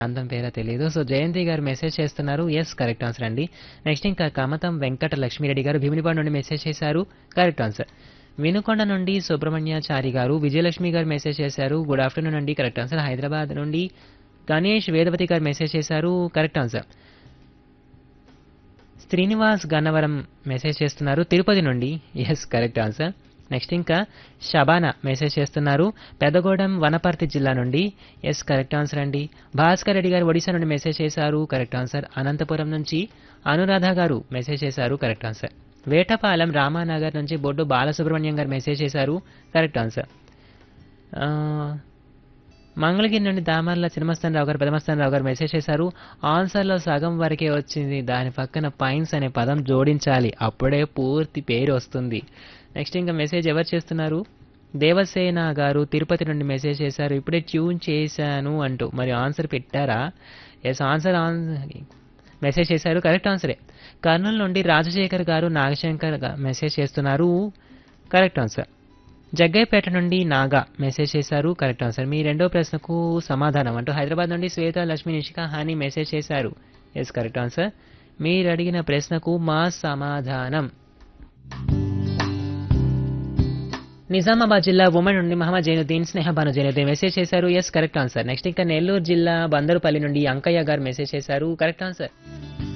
ప్రాంతం పేరో తెలియదు సో జయంతి గారు మెసేజ్ చేస్తున్నారు ఎస్ కరెక్ట్ ఆన్సర్ అండి నెక్స్ట్ ఇంకా కమతం వెంకట లక్ష్మీరెడ్డి గారు భీమినిపాడు నుండి మెసేజ్ చేశారు కరెక్ట్ ఆన్సర్ వినుకొండ నుండి సుబ్రహ్మణ్యాచారి గారు విజయలక్ష్మి గారు మెసేజ్ చేశారు గుడ్ ఆఫ్టర్నూన్ అండి కరెక్ట్ ఆన్సర్ హైదరాబాద్ నుండి గణేష్ వేదవతి గారు మెసేజ్ చేశారు correct answer Srinivas Gannavaram message చేస్తున్నారు తిరుపతి నుండి ఎస్ కరెక్ట్ ఆన్సర్ నెక్స్ట్ ఇంకా షబానా మెసేజ్ చేస్తున్నారు పెద్దగూడెం వనపర్తి జిల్లా నుండి ఎస్ కరెక్ట్ ఆన్సర్ అండి భాస్కర్ రెడ్డి గారు ఒడిశా నుండి మెసేజ్ చేశారు కరెక్ట్ ఆన్సర్ అనంతపురం నుంచి అనురాధ గారు మెసేజ్ చేశారు కరెక్ట్ ఆన్సర్ వేటపాలెం రామానగర్ నుంచి బొడ్డు బాలసుబ్రహ్మణ్యం గారు మెసేజ్ చేశారు కరెక్ట్ ఆన్సర్ ఆ, మంగళగిరి నుండి దామర్ల చిన్నమస్తాన్ రావు గారు పెదమస్తాన్ రావు గారు మెసేజ్ చేశారు ఆన్సర్లో సగం వరకే వచ్చింది దాని పక్కన పైన్స్ అనే పదం జోడించాలి అప్పుడే పూర్తి పేరు వస్తుంది నెక్స్ట్ ఇంకా మెసేజ్ ఎవరు చేస్తున్నారు దేవసేన గారు తిరుపతి నుండి మెసేజ్ చేశారు ఇప్పుడే ట్యూన్ చేశాను అంటూ మరి ఆన్సర్ పెట్టారా ఎస్ ఆన్సర్ ఆన్ మెసేజ్ చేశారు కరెక్ట్ ఆన్సరే కర్నూలు నుండి రాజశేఖర్ గారు నాగశంకర్ గా- మెసేజ్ చేస్తున్నారు కరెక్ట్ ఆన్సర్ జగ్గైపేట నుండి నాగా మెసేజ్ చేశారు కరెక్ట్ ఆన్సర్ మీ రెండో ప్రశ్నకు సమాధానం అంటూ హైదరాబాద్ నుండి శ్వేత లక్ష్మి నిషిక హాని మెసేజ్ చేశారు ఎస్ కరెక్ట్ ఆన్సర్ మీరు అడిగిన ప్రశ్నకు మా సమాధానం నిజామాబాద్ జిల్లా ఉమెన్ నుండి మహమ్మద్ జైనుద్దీన్ స్నేహబాను జైనుద్దీన్ మెసేజ్ చేశారు ఎస్ కరెక్ట్ ఆన్సర్ నెక్స్ట్ ఇంకా నెల్లూరు జిల్లా బందరుపల్లి నుండి అంకయ్య గారు మెసేజ్ చేశారు కరెక్ట్ ఆన్సర్